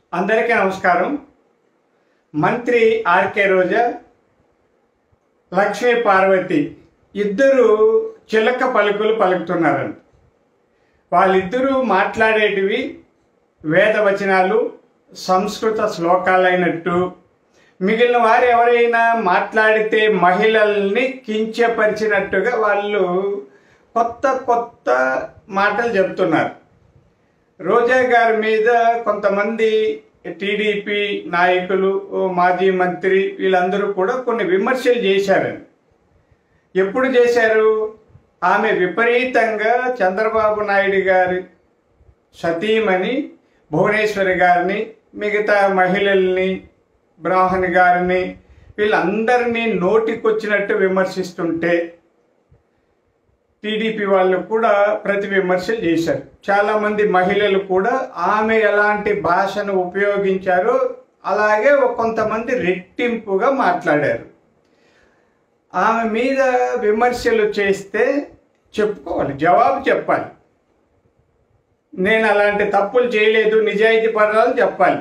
అందరికీ నమస్కారం మంత్రి ఆర్కే రోజా లక్ష్మీ పార్వతి ఇద్దరు చిలక పలుకులు పలుకుతున్నారంట వాళ్ళిద్దరూ మాట్లాడేటివి వేదవచనాలు సంస్కృత శ్లోకాలైనట్టు మిగిలిన వారు ఎవరైనా మాట్లాడితే మహిళల్ని కించపరిచినట్టుగా వాళ్ళు కొత్త కొత్త మాటలు చెప్తున్నారు రోజా గారి మీద కొంతమంది టీడీపీ నాయకులు ఓ మాజీ మంత్రి వీళ్ళందరూ కూడా కొన్ని విమర్శలు చేశారని ఎప్పుడు చేశారు ఆమె విపరీతంగా చంద్రబాబు నాయుడు గారి సతీమణి భువనేశ్వరి గారిని మిగతా మహిళల్ని బ్రాహ్మణి గారిని వీళ్ళందరినీ నోటికొచ్చినట్టు విమర్శిస్తుంటే టీడీపీ వాళ్ళు కూడా ప్రతి విమర్శలు చేశారు చాలా మంది మహిళలు కూడా ఆమె ఎలాంటి భాషను ఉపయోగించారో అలాగే ఒక కొంతమంది రెట్టింపుగా మాట్లాడారు ఆమె మీద విమర్శలు చేస్తే చెప్పుకోవాలి జవాబు చెప్పాలి నేను అలాంటి తప్పులు చేయలేదు నిజాయితీ పరాలు చెప్పాలి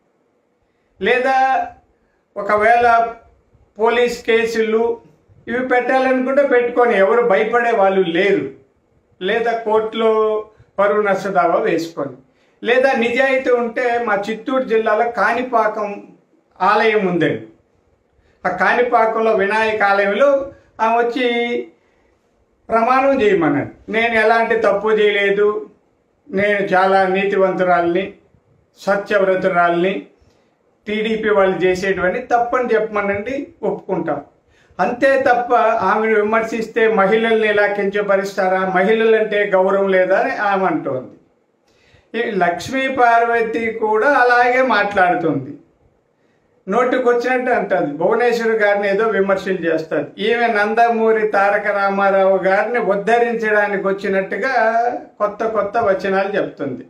లేదా ఒకవేళ పోలీస్ కేసులు ఇవి పెట్టాలనుకుంటే పెట్టుకొని ఎవరు భయపడే వాళ్ళు లేరు లేదా కోర్టులో పరువు నష్ట దావా వేసుకొని లేదా నిజాయితీ ఉంటే మా చిత్తూరు జిల్లాలో కాణిపాకం ఆలయం ఉందండి ఆ కాణిపాకంలో వినాయక ఆలయంలో ఆమె వచ్చి ప్రమాణం చేయమన్నాడు నేను ఎలాంటి తప్పు చేయలేదు నేను చాలా నీతివంతురాల్ని సత్యవ్రతురాల్ని టీడీపీ వాళ్ళు చేసేటువంటి తప్పని చెప్పమనండి ఒప్పుకుంటాం అంతే తప్ప ఆమెను విమర్శిస్తే మహిళల్ని ఇలా కించపరుస్తారా మహిళలంటే గౌరవం లేదా అని ఆమె అంటోంది ఈ లక్ష్మీ పార్వతి కూడా అలాగే మాట్లాడుతుంది నోటికి వచ్చినట్టు అంటుంది భువనేశ్వర్ గారిని ఏదో విమర్శలు చేస్తుంది ఈమె నందమూరి తారక రామారావు గారిని ఉద్ధరించడానికి వచ్చినట్టుగా కొత్త కొత్త వచనాలు చెప్తుంది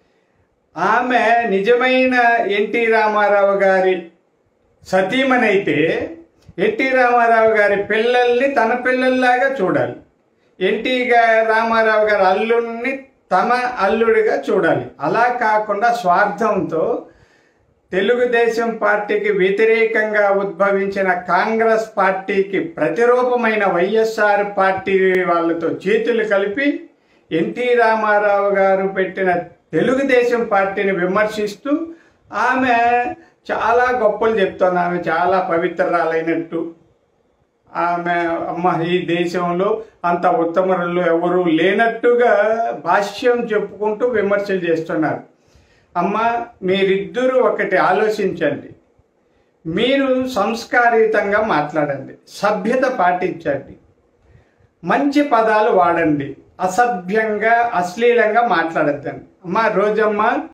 ఆమె నిజమైన ఎన్టీ రామారావు గారి సతీమనైతే ఎన్టీ రామారావు గారి పిల్లల్ని తన పిల్లల్లాగా చూడాలి ఎన్టీ గా- రామారావు గారి అల్లుడిని తన అల్లుడిగా చూడాలి అలా కాకుండా స్వార్థంతో తెలుగుదేశం పార్టీకి వ్యతిరేకంగా ఉద్భవించిన కాంగ్రెస్ పార్టీకి ప్రతిరూపమైన వైఎస్ఆర్ పార్టీ వాళ్ళతో చేతులు కలిపి ఎన్టీ రామారావు గారు పెట్టిన తెలుగుదేశం పార్టీని విమర్శిస్తూ ఆమె చాలా గొప్పలు చెప్తోంది ఆమె చాలా పవిత్రరాలైనట్టు ఆమె అమ్మ ఈ దేశంలో అంత ఉత్తమరులు ఎవరు లేనట్టుగా భాష్యం చెప్పుకుంటూ విమర్శలు చేస్తున్నారు అమ్మ మీరిద్దరూ ఒకటి ఆలోచించండి మీరు సంస్కారయుతంగా మాట్లాడండి సభ్యత పాటించండి మంచి పదాలు వాడండి అసభ్యంగా అశ్లీలంగా మాట్లాడద్దండి అమ్మ రోజమ్మ